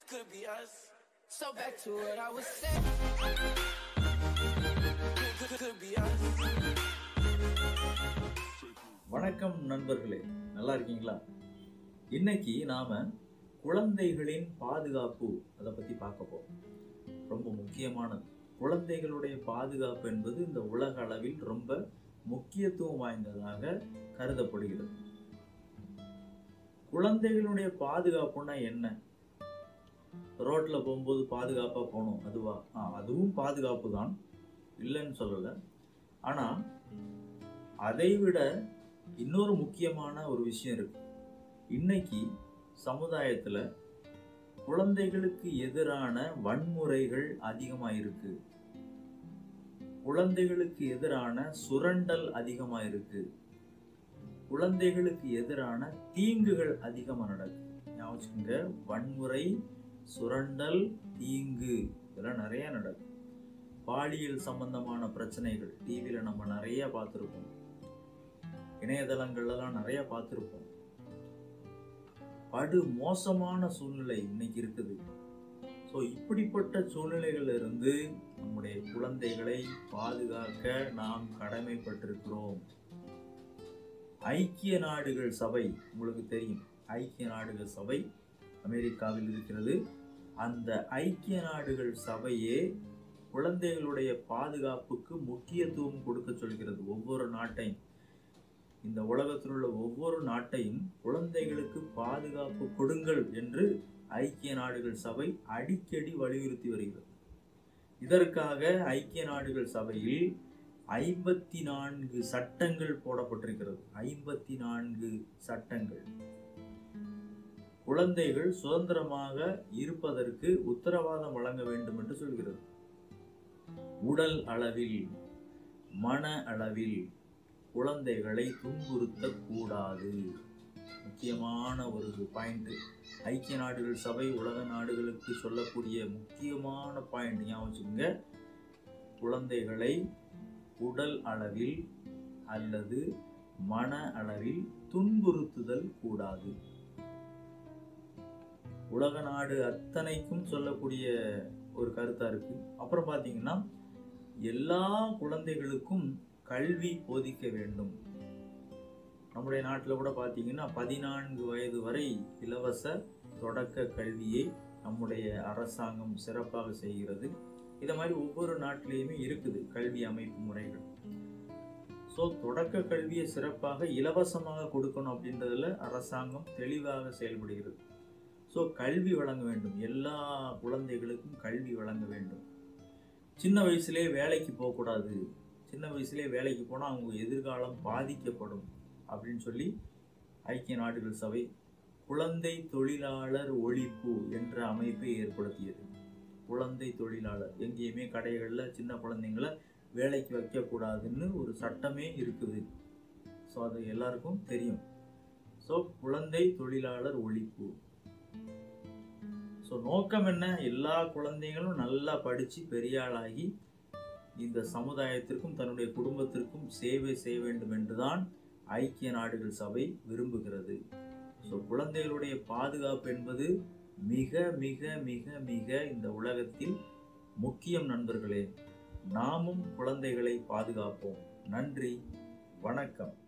could be us. So back to what I was saying. Could, could, could be us. வணக்கம் நண்பர்களே நல்லா இருக்கீங்களா இன்னைக்கு நாம குழந்தைகளின் பாதுகாப்பு அதை பத்தி பார்க்க போறோம் ரொம்ப முக்கியமானது குழந்தைகளுடைய பாதுகாப்பு என்பது இந்த உலக அளவில் ரொம்ப முக்கியத்துவம் வாய்ந்ததாக கருதப்படுகிறது குழந்தைகளுடைய பாதுகாப்புனா என்ன ரோட்ல போகும்போது பாதுகாப்பா போகணும் அதுவா ஆ, அதுவும் பாதுகாப்பு தான் இல்லைன்னு சொல்லல ஆனா அதை விட இன்னொரு முக்கியமான ஒரு விஷயம் இருக்கு இன்னைக்கு சமுதாயத்துல குழந்தைகளுக்கு எதிரான வன்முறைகள் அதிகமா இருக்கு குழந்தைகளுக்கு எதிரான சுரண்டல் அதிகமா இருக்கு குழந்தைகளுக்கு எதிரான தீங்குகள் அதிகமா நடக்குது ஞாபகம் வச்சுக்கோங்க வன்முறை சுரண்டல் தீங்கு இதெல்லாம் நிறைய நடக்குது பாலியல் சம்பந்தமான பிரச்சனைகள் டிவியில நம்ம நிறைய பார்த்துருப்போம் இணையதளங்கள்லாம் நிறைய பார்த்துருப்போம் படு மோசமான சூழ்நிலை இன்னைக்கு இருக்குது ஸோ இப்படிப்பட்ட சூழ்நிலைகள்ல இருந்து நம்முடைய குழந்தைகளை பாதுகாக்க நாம் கடமைப்பட்டிருக்கிறோம் ஐக்கிய நாடுகள் சபை உங்களுக்கு தெரியும் ஐக்கிய நாடுகள் சபை அமெரிக்காவில் இருக்கிறது அந்த ஐக்கிய நாடுகள் சபையே குழந்தைகளுடைய பாதுகாப்புக்கு முக்கியத்துவம் கொடுக்க சொல்கிறது ஒவ்வொரு நாட்டையும் இந்த உலகத்தில் உள்ள ஒவ்வொரு நாட்டையும் குழந்தைகளுக்கு பாதுகாப்பு கொடுங்கள் என்று ஐக்கிய நாடுகள் சபை அடிக்கடி வலியுறுத்தி வருகிறது இதற்காக ஐக்கிய நாடுகள் சபையில் ஐம்பத்தி நான்கு சட்டங்கள் போடப்பட்டிருக்கிறது ஐம்பத்தி நான்கு சட்டங்கள் குழந்தைகள் சுதந்திரமாக இருப்பதற்கு உத்தரவாதம் வழங்க வேண்டும் என்று சொல்கிறது உடல் அளவில் மன அளவில் குழந்தைகளை துன்புறுத்தக் கூடாது முக்கியமான ஒரு பாயிண்ட் ஐக்கிய நாடுகள் சபை உலக நாடுகளுக்கு சொல்லக்கூடிய முக்கியமான பாயிண்ட் ஞாபகம் வச்சுக்கோங்க குழந்தைகளை உடல் அளவில் அல்லது மன அளவில் துன்புறுத்துதல் கூடாது உலக நாடு அத்தனைக்கும் சொல்லக்கூடிய ஒரு கருத்தா இருக்கு அப்புறம் பாத்தீங்கன்னா எல்லா குழந்தைகளுக்கும் கல்வி போதிக்க வேண்டும் நம்முடைய நாட்டில் கூட பார்த்தீங்கன்னா பதினான்கு வயது வரை இலவச தொடக்க கல்வியை நம்முடைய அரசாங்கம் சிறப்பாக செய்கிறது இதை மாதிரி ஒவ்வொரு நாட்டிலையுமே இருக்குது கல்வி அமைப்பு முறைகள் ஸோ தொடக்க கல்வியை சிறப்பாக இலவசமாக கொடுக்கணும் அப்படின்றதுல அரசாங்கம் தெளிவாக செயல்படுகிறது ஸோ கல்வி வழங்க வேண்டும் எல்லா குழந்தைகளுக்கும் கல்வி வழங்க வேண்டும் சின்ன வயசுலேயே வேலைக்கு போகக்கூடாது சின்ன வயசுலேயே வேலைக்கு போனால் அவங்க எதிர்காலம் பாதிக்கப்படும் அப்படின்னு சொல்லி ஐக்கிய நாடுகள் சபை குழந்தை தொழிலாளர் ஒழிப்பு என்ற அமைப்பை ஏற்படுத்தியது குழந்தை தொழிலாளர் எங்கேயுமே கடைகளில் சின்ன குழந்தைங்கள வேலைக்கு வைக்கக்கூடாதுன்னு ஒரு சட்டமே இருக்குது ஸோ அது எல்லாருக்கும் தெரியும் ஸோ குழந்தை தொழிலாளர் ஒழிப்பு ஸோ நோக்கம் என்ன எல்லா குழந்தைகளும் நல்லா படித்து பெரிய ஆளாகி இந்த சமுதாயத்திற்கும் தன்னுடைய குடும்பத்திற்கும் சேவை செய்ய வேண்டும் என்றுதான் ஐக்கிய நாடுகள் சபை விரும்புகிறது ஸோ குழந்தைகளுடைய பாதுகாப்பு என்பது மிக மிக மிக மிக இந்த உலகத்தில் முக்கியம் நண்பர்களே நாமும் குழந்தைகளை பாதுகாப்போம் நன்றி வணக்கம்